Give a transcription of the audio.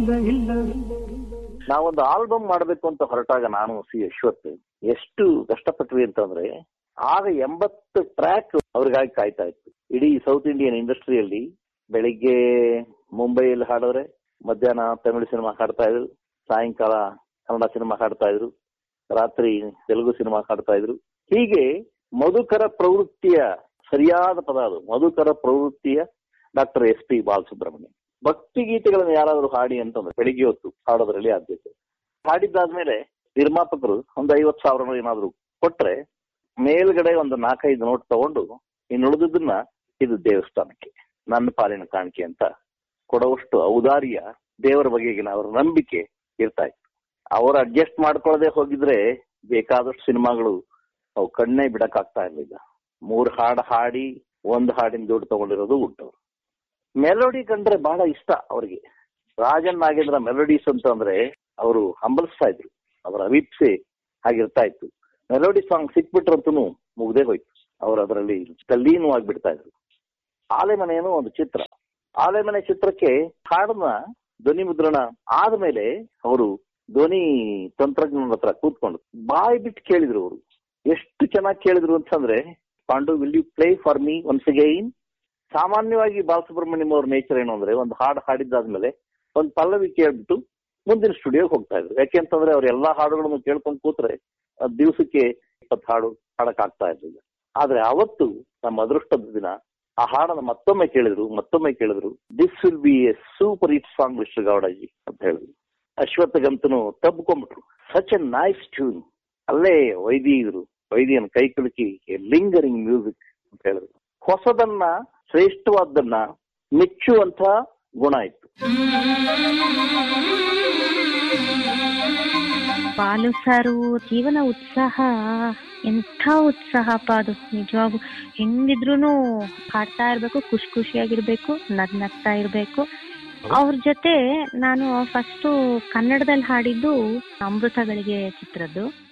ಇಲ್ಲ ಇಲ್ಲ ನಾವೊಂದು ಆಲ್ಬಮ್ ಮಾಡಬೇಕು ಅಂತ ಹೊರಟಾಗ ನಾನು ಸಿ ಅಶ್ವಥ್ ಎಷ್ಟು ಕಷ್ಟಪಟ್ವಿ ಅಂತಂದ್ರೆ ಆಗ ಎಂಬತ್ತು ಟ್ರ್ಯಾಕ್ ಅವ್ರಿಗಾಗಿ ಕಾಯ್ತಾ ಇತ್ತು ಇಡೀ ಸೌತ್ ಇಂಡಿಯನ್ ಇಂಡಸ್ಟ್ರಿಯಲ್ಲಿ ಬೆಳಿಗ್ಗೆ ಮುಂಬೈಯಲ್ಲಿ ಹಾಡಿದ್ರೆ ಮಧ್ಯಾಹ್ನ ತಮಿಳು ಸಿನಿಮಾ ಹಾಡ್ತಾ ಇದ್ರು ಸಾಯಂಕಾಲ ಕನ್ನಡ ಸಿನಿಮಾ ಹಾಡ್ತಾ ಇದ್ರು ರಾತ್ರಿ ತೆಲುಗು ಸಿನಿಮಾ ಹಾಡ್ತಾ ಇದ್ರು ಹೀಗೆ ಮಧುಕರ ಪ್ರವೃತ್ತಿಯ ಸರಿಯಾದ ಪದ ಅದು ಮಧುಕರ ಪ್ರವೃತ್ತಿಯ ಡಾಕ್ಟರ್ ಎಸ್ ಪಿ ಬಾಲಸುಬ್ರಹ್ಮಣ್ಯ ಭಕ್ತಿ ಗೀತೆಗಳನ್ನು ಯಾರಾದರೂ ಹಾಡಿ ಅಂತಂದ್ರೆ ಬೆಳಿಗ್ಗೆ ಹೊತ್ತು ಹಾಡೋದ್ರಲ್ಲಿ ಆದ್ಯತೆ ಹಾಡಿದ್ದಾದ್ಮೇಲೆ ನಿರ್ಮಾಪಕರು ಒಂದು ಐವತ್ತು ಸಾವಿರ ಏನಾದ್ರು ಕೊಟ್ರೆ ಮೇಲ್ಗಡೆ ಒಂದು ನಾಲ್ಕೈದು ನೋಟ್ ತಗೊಂಡು ಇನ್ನು ಉಳಿದದನ್ನ ಇದು ದೇವಸ್ಥಾನಕ್ಕೆ ನನ್ನ ಪಾಲಿನ ಕಾಣಿಕೆ ಅಂತ ಕೊಡುವಷ್ಟು ಔದಾರ್ಯ ದೇವರ ಬಗೆಗಿನ ಅವರ ನಂಬಿಕೆ ಇರ್ತಾ ಇತ್ತು ಅವರು ಅಡ್ಜಸ್ಟ್ ಮಾಡ್ಕೊಳ್ಳದೆ ಹೋಗಿದ್ರೆ ಬೇಕಾದಷ್ಟು ಸಿನಿಮಾಗಳು ಅವು ಕಣ್ಣೇ ಬಿಡಕ್ಕಾಗ್ತಾ ಇರ್ಲಿಲ್ಲ ಮೂರ್ ಹಾಡು ಹಾಡಿ ಒಂದು ಹಾಡಿನ ದುಡ್ಡು ತಗೊಂಡಿರೋದು ಉಂಟು ಮೆಲೋಡಿ ಕಂಡ್ರೆ ಬಹಳ ಇಷ್ಟ ಅವರಿಗೆ ರಾಜನ್ ನಾಗೇಂದ್ರ ಮೆಲೋಡೀಸ್ ಅಂತ ಅಂದ್ರೆ ಅವರು ಹಂಬಲಿಸ್ತಾ ಇದ್ರು ಅವರ ಅಭಿಪ್ಸೆ ಹಾಗಿರ್ತಾ ಇತ್ತು ಮೆಲೋಡಿ ಸಾಂಗ್ ಸಿಕ್ಬಿಟ್ರಂತೂ ಮುಗ್ದೇ ಹೋಯ್ತು ಅವರು ಅದರಲ್ಲಿ ತಲ್ಲೀನವಾಗಿಬಿಡ್ತಾ ಇದ್ರು ಆಲೆಮನೆಯನ್ನು ಒಂದು ಚಿತ್ರ ಆಲೆಮನೆ ಚಿತ್ರಕ್ಕೆ ಹಾಡನ್ನ ಧ್ವನಿ ಮುದ್ರಣ ಆದ್ಮೇಲೆ ಅವರು ಧ್ವನಿ ತಂತ್ರಜ್ಞರ ಹತ್ರ ಕೂತ್ಕೊಂಡು ಬಾಯಿ ಬಿಟ್ಟು ಕೇಳಿದ್ರು ಅವರು ಎಷ್ಟು ಚೆನ್ನಾಗಿ ಕೇಳಿದ್ರು ಅಂತಂದ್ರೆ Pandu will you play for me once again ಸಾಮಾನ್ಯವಾಗಿ ಬಾಲಸುಬ್ರಹ್ಮಣ್ಯಂ ಅವ್ರ ನೇಚರ್ ಏನು ಅಂದ್ರೆ ಒಂದು ಹಾಡು ಹಾಡಿದ್ದಾದ್ಮೇಲೆ ಒಂದು ಪಲ್ಲವಿ ಕೇಳ್ಬಿಟ್ಟು ಮುಂದಿನ ಸ್ಟುಡಿಯೋಗೆ ಹೋಗ್ತಾ ಇದ್ರು ಯಾಕೆಂತಂದ್ರೆ ಅವ್ರ ಎಲ್ಲಾ ಹಾಡುಗಳನ್ನು ಕೇಳ್ಕೊಂಡು ಕೂತ್ರೆ ಅದ್ ದಿವಸಕ್ಕೆ ಇಪ್ಪತ್ತು ಹಾಡು ಹಾಡಕ್ ಆಗ್ತಾ ಇರ್ಲಿಲ್ಲ ಆದ್ರೆ ಅವತ್ತು ನಮ್ಮ ಅದೃಷ್ಟದ ದಿನ ಆ ಹಾಡನ್ನ ಮತ್ತೊಮ್ಮೆ ಕೇಳಿದ್ರು ಮತ್ತೊಮ್ಮೆ ಕೇಳಿದ್ರು this will be a super hit song mister Gowdaji ಅಂತ ಹೇಳಿದ್ರು ಅಶ್ವತ್ಥ ಗಂತನು ತಬ್ಕೊಂಡ್ಬಿಟ್ರು ಸಚ್ ಎ ನೈಸ್ ಟ್ಯೂನ್ ಅಲ್ಲೇ ವೈದಿ ಇದ್ರು ವೈದಿಯನ್ ಕೈ ಕುಲುಕಿ ಲಿಂಗರಿಂಗ್ ಮ್ಯೂಸಿಕ್ ಅಂತ ಹೇಳಿದ್ರು ಹೊಸದನ್ನ ಶ್ರೇಷ್ಠವಾದನ್ನ ಮೆಚ್ಚುವಂತ ಗುಣ ಇತ್ತು ಬಾಲು ಸಾರು ಜೀವನ ಉತ್ಸಾಹ ಎಂಥ ಉತ್ಸಾಹಪ್ಪ ಅದು ನಿಜವಾಗೂ ಹೆಂಗಿದ್ರೂನು ಹಾಡ್ತಾ ಇರ್ಬೇಕು ಖುಷಿ ಖುಷಿಯಾಗಿರ್ಬೇಕು ನಗ್ ನಗ್ತಾ ಇರ್ಬೇಕು ಅವ್ರ ಜೊತೆ ನಾನು ಫಸ್ಟು ಕನ್ನಡದಲ್ಲಿ ಹಾಡಿದ್ದು ಅಮೃತಗಳಿಗೆ ಚಿತ್ರದ್ದು